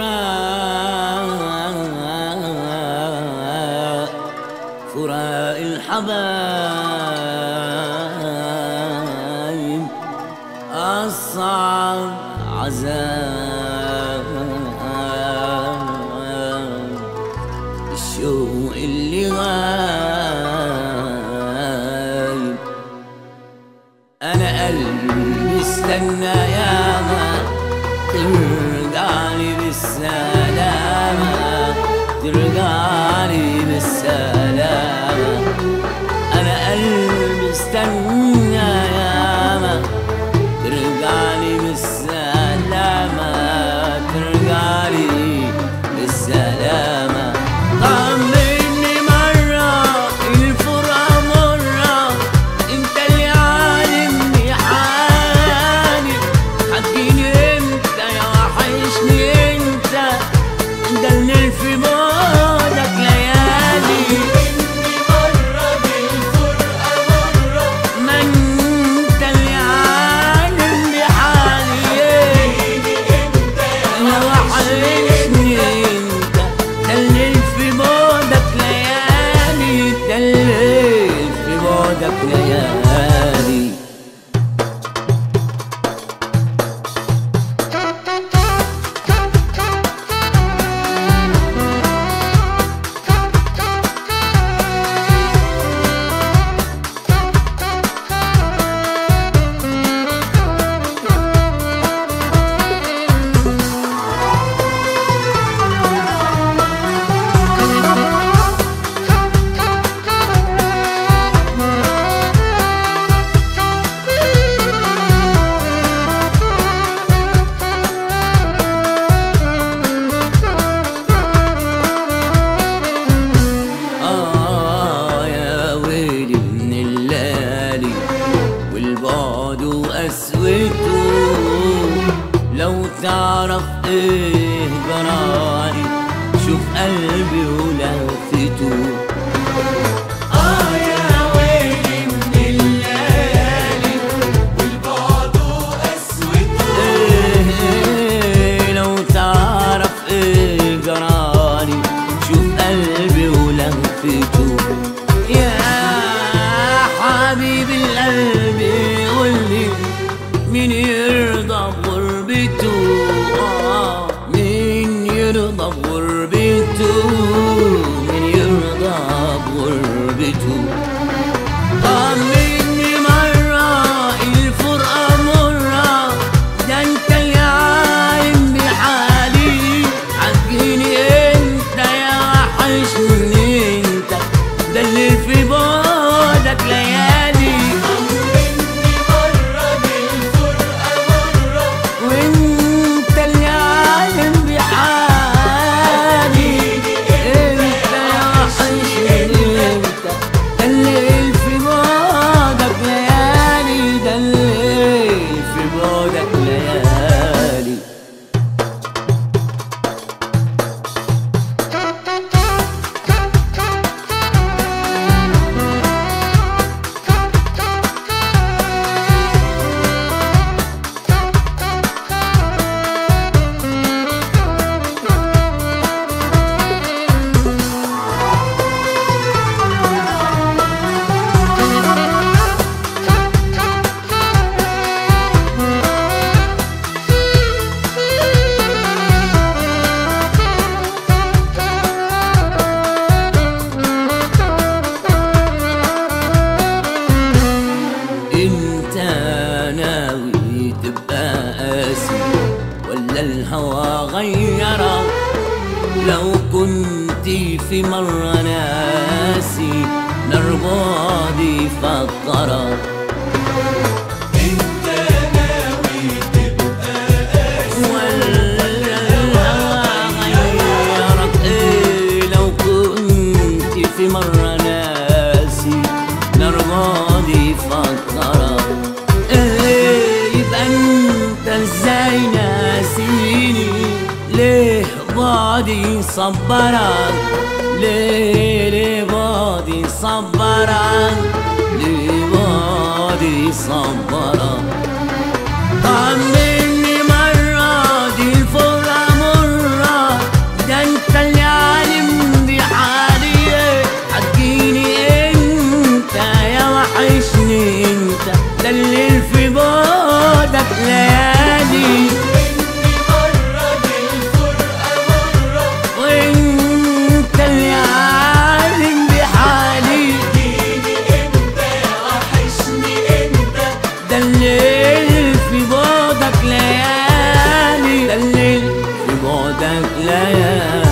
فراق الحبايب أصعب عذاب الشوق اللي غايب أنا قلبي استنى ياما ترجعلي بالسلامة ترجعلي بالسلامة أنا قلبي استنى ياما ترجعلي بالسلامة ترجعلي بالسلامة طمني مرة الفرقة مرة انت اللي عالمني حالي هتجيني امتى يا وحشني انت ده اللي في بعدك ليالي ما انت اللي عالم بحالي يا وحشني انت ده اللي في بعدك ليالي ده اللي في بعدك ليالي آه يا ويلي من الليالي والبعد وقسوته لو تعرف ايه جرالي شوف قلبي ولهفته آه يا ويلي من الليالي والبعد وقسوته إيه لو تعرف ايه جرالي شوف قلبي ولهفته يا حبيب القلب قولي مين يرضى بغربته آه مين يرضى بغربته مين يرضى بغربته طمني مرة الفرقة مرة ده انت اللي عالم بحالي عجيني انت يا وحشني انت ده اللي في بعدك ليالي وانت اللي عالم بحالي انت يا وحشني انت ده اللي في بعدك ليالي ده اللي في بعدك ليالي انت ناوي تبقى قاسي ولا الهوى غيرك لو كنت في مرة ناسي نربادي فكرك ولا الهوى غيرك ايه لو كنت في مرة ناسي نرمادي فكرك ايه يبقى انت ازاي ناسيني ليه بعدي صبرك ليه ليه بعدي صبرك ليه بعدي صبرك طمني مرة دي الفرقة مرة الليالي